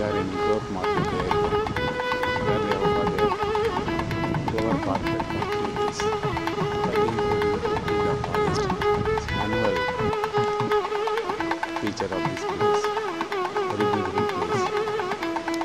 we are in growth market area where they have got a clover carpet activities. Cutting wood in the forest. It's annual feature of this place. Very beautiful place.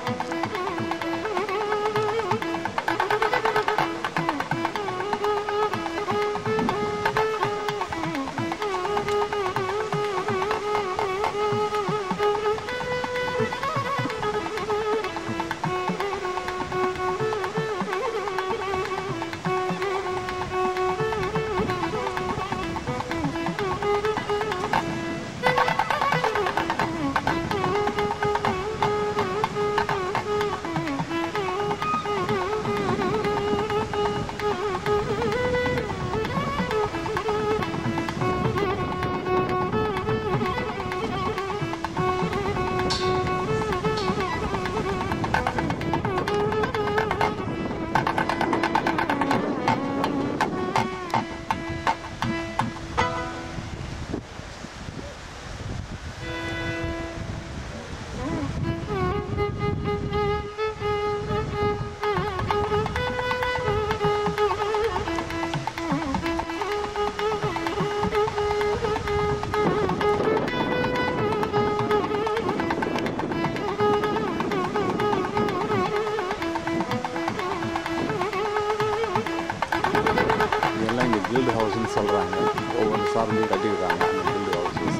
இதெல்லாம் இங்கே guild ஹவுஸ்னு சொல்கிறாங்க ஒவ்வொரு சார்பையும் கட்டியிருக்காங்க அந்த guild houses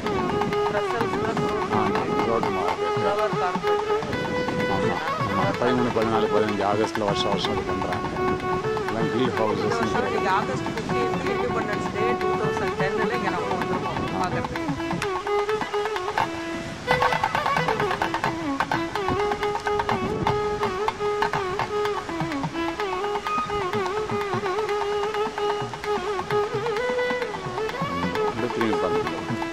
road market ஆமாம் ஆமாம் பதிமூணு பதினாலு பதினஞ்சு ஆகஸ்ட்டில் வருஷம் வருஷம் இது பண்ணுறாங்க எல்லாம் கில்டு ஹவுசஸ்ன்னு பேர் இன்னைக்கு August fifteenth independence day two thousand டென்னில் இங்கே நம்ம வந்திருக்கோம் பார்க்கறதுக்கு வந்து திரும்பி பாருங்க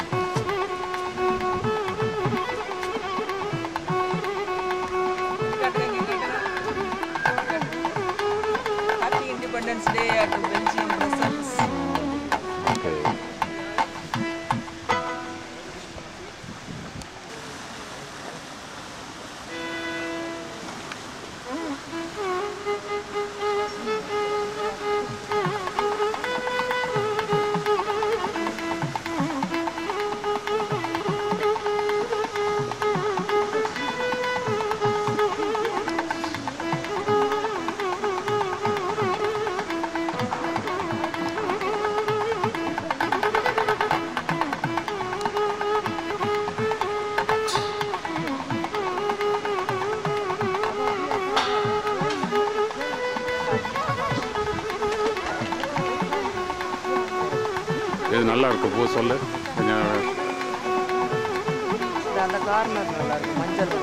happy independence day at Belgium Brussels okay இது நல்லா இருக்கு பூ சொல்லு கொஞ்சம் அந்த கார்னர் நல்லா இருக்கு மஞ்சள்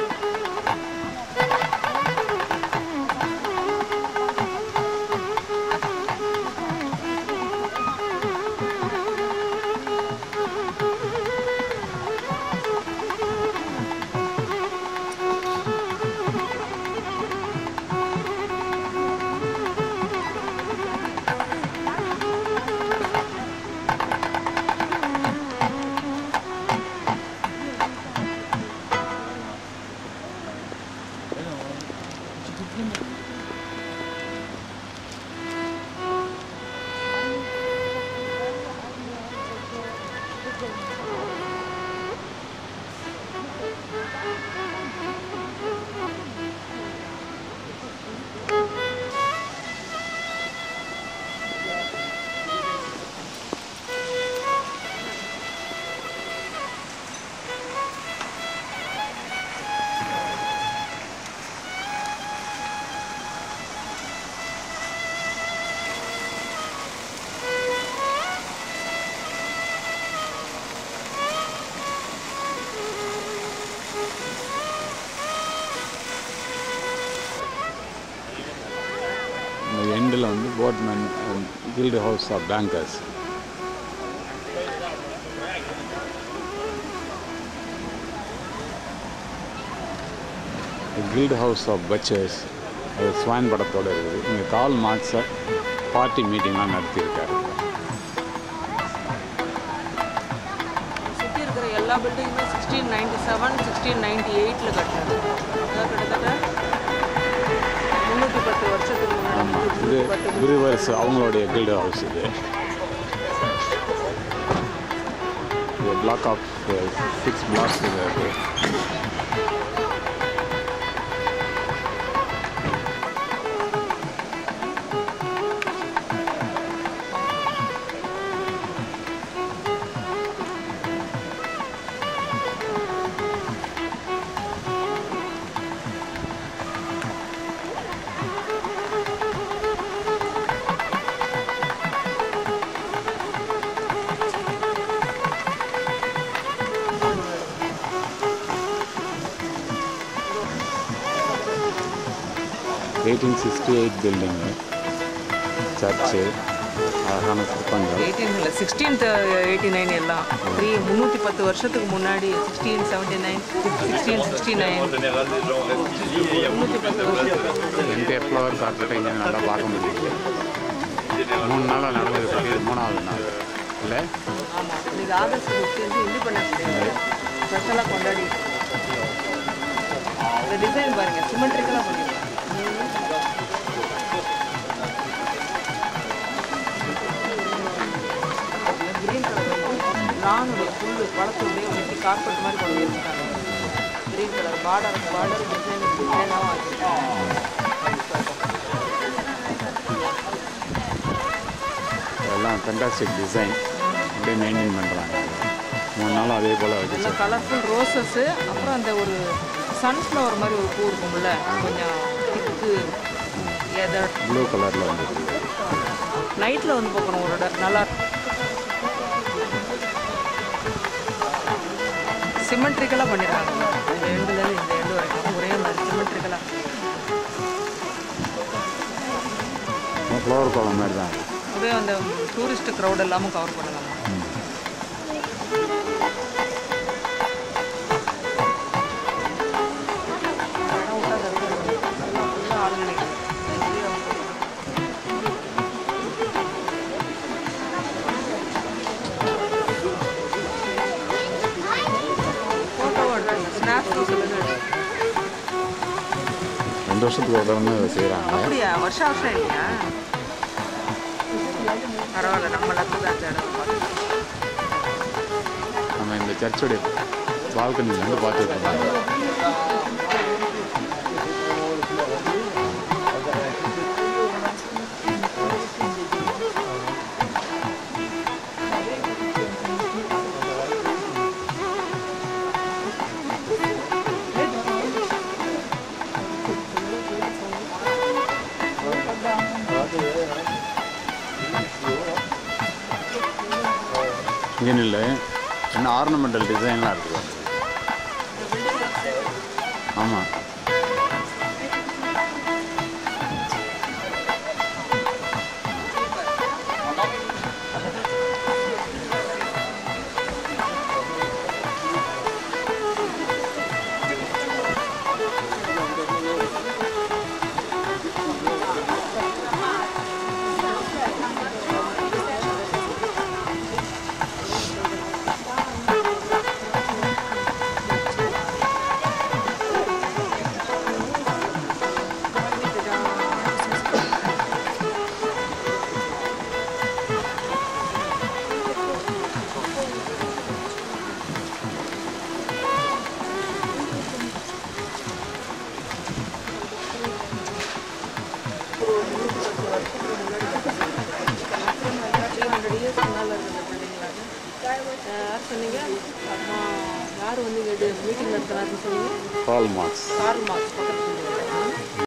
இந்த எண்டில் வந்து boatmen guild house of bankers guild house of butchers அது ஸ்வான் படத்தோடு இருக்குது இங்கே கால் மார்க்ஸை பார்ட்டி மீட்டிங்லாம் நடத்தியிருக்காரு சுற்றி இருக்கிற எல்லா எல்லா பில்டிங்குமே sixteen ninety seven sixteen ninety எயிட்டில் கட்டினது அதான் கிட்டத்தட்ட முந்நூற்றி பத்து வருஷத்துக்கு முன்னாடி ஆமாம் இது முந்நூற்றி பத்து குருவர்ஸ் அவங்களுடைய கில்டு ஹவுஸ் இது இது பிளாக் ஆஃப் சிக்ஸ் பிளாக்ஸ் இது அது eighteen sixty eight building church அழகான சிற்பங்கள் எயிட்டீன் இல்லை சிக்ஸ்டீன்த் எயிட்டி நைன் எல்லாம் த்ரீ முந்நூற்றி பத்து வருஷத்துக்கு முன்னாடி sixteen seventy nine sixteen sixty nine முந்நூற்றி பத்து வருஷத்துக்கு என்டையர் ஃப்ளவர் கார்பெட்டை இங்கே நல்லா பார்க்க முடியுது மூணு நாளாக நடந்தது பற்றி இது மூணாவது நாள் இல்லை ஆமாம் இன்னைக்கு ஆகஸ்ட் ஃபிஃப்டீன்த் இண்டிபெண்டன்ஸ் டே ஸ்பெஷலாக கொண்டாடி இந்த டிசைன் பாருங்க சிமெட்ரிக்கலாக பண்ணிருக்காங்க கிரீன் கலர் லானுடைய புல்லு பழத்துடைய வெட்டி கார்பெட் மாதிரி கொண்டு வச்சிருக்காங்க green colour border border design டிசைனாகவும் வச்சுருக்காங்க எல்லாம் ஃபென்டாஸ்டிக் டிசைன் அப்படியே மெயின்டைன் பண்ணுறாங்க மூணு நாளும் அதே போல் வச்சு எல்லாம் கலர்ஃபுல் ரோசஸ்ஸு அப்புறம் அந்த ஒரு சன்ஃப்ளவர் மாதிரி ஒரு பூ இருக்கும்ல கொஞ்சம் திக்கு எதை ப்ளூ கலரில் வந்துருக்கு நைட்டில் வந்து பார்க்கணும் ஒரு இடம் நல்லா சிமெட்ரிக்கலாக பண்ணிடுறாங்க இந்த எண்டுலேருந்து இந்த எண்டு வரைக்கும் ஒரே மாதிரி சிமெட்ரிக்கலாக ஃப்ளவர் கோலம் மாதிரி தான் அப்படியே அந்த டூரிஸ்ட் க்ரௌட் எல்லாமும் கவர் பண்ணுவாங்க ஃபோட்டோ ஸ்னாப்ஸ் சொல்லுங்க ரெண்டு வருஷத்துக்கு ஒரு தடவை இதை செய்கிறாங்க அப்படியா வருஷம் வருஷம் இல்லையா பரவாயில்ல நம்ம லக்கு தான் சார் நம்ம இந்த சர்ச்சுடைய பால்கனிலேருந்து பார்த்துட்டு இருக்கோம் இங்கே இல்லை என்ன ஆர்னமெண்டல் டிசைன்லாம் இருக்குது ஆமாம் த்ரீ ஹண்ட்ரட் இயர்ஸ் முன்னால் இருக்கிற பில்டிங்லாம் யார் சொன்னீங்க அம்மா யார் வந்து மீட்டிங் நடத்தினாருன்னு சொன்னீங்க ஹால் மார்க்ஸ் கார்ல் மார்க்ஸ் பக்கத்து